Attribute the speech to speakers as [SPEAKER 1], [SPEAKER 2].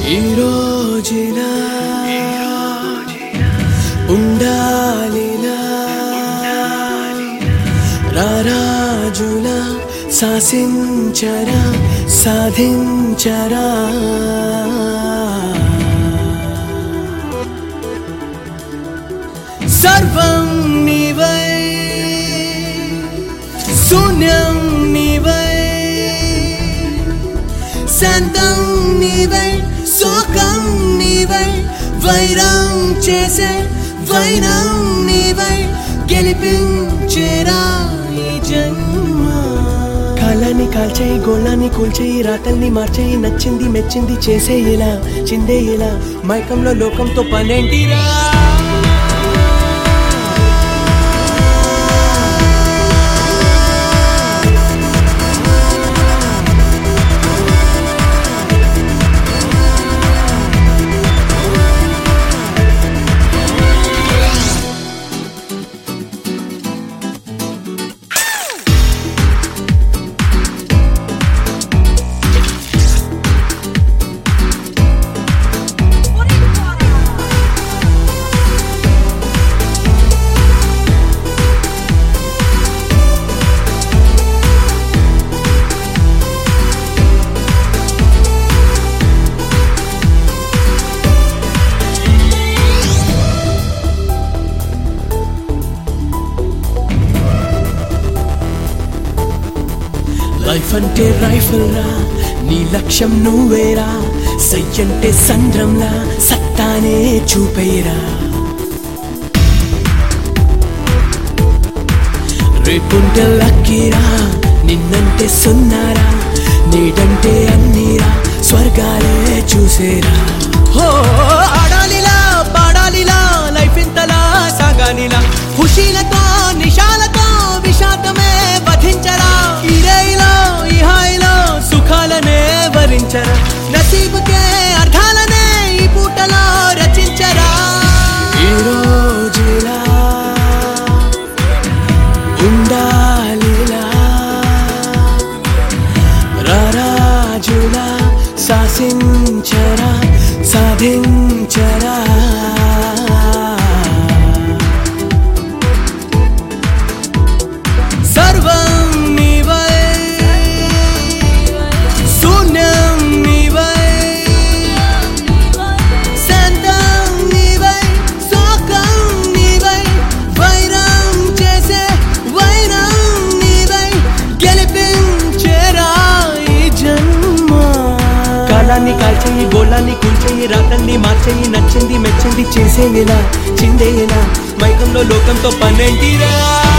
[SPEAKER 1] ఈ రోజులా ఉండాలిలా రారాజులా శాసించరా సాధించరా సర్వం నీవై శూన్యం నీవై శాంతం నీవై శోకం నీవై వైరం చేసే వైరం నీవై గెలిపించేరా ఈ జన్మ కాలాన్ని కాల్చేయి గోళాన్ని కూల్చేయి రాతల్ని మార్చేయి నచ్చింది మెచ్చింది చేసే ఇలా చిందే ఇలా మైకంలో లోకంతో పనేంటిరా లైఫ్ అంటే రైఫిల్ రా నీ లక్ష్యం నువ్వేరా సై అంటే సంద్రంలా సత్తానే చూపేరా రేపుంటే లక్కీరా నిన్నంటే సున్నారా నీడంటే అన్నీరా స్వర్గాలే చూసేరా హో ఆడాలిలా పాడాలిలా లైఫ్ ఇంతలా సాగాలిలా ఖుషీలతో నిషాలతో విషాదమే వధించరా ఈ రేయిలో ఈ హాయిలో సుఖాలనే వరించరా నసీబుకే అర్థాలనే ఈ పూటలో రచించరా ఈ రోజులా ఉండాలిలా రారాజులా శాసించరా సాధించరా సర్వం నీవై శూన్యం నీవై శాంతం నీవై శోకం నీవై వైరం చేసే వైరం నీవై గెలిపించేరా ఈ జన్మ కాలాన్ని కాల్చేయి గోళాన్ని కూల్చేయి రాతల్ని మార్చేయి నచ్చింది మెచ్చింది చేసే ఇలా చిందే ఇలా మైకంలో లోకంతో పన్నెంటిరా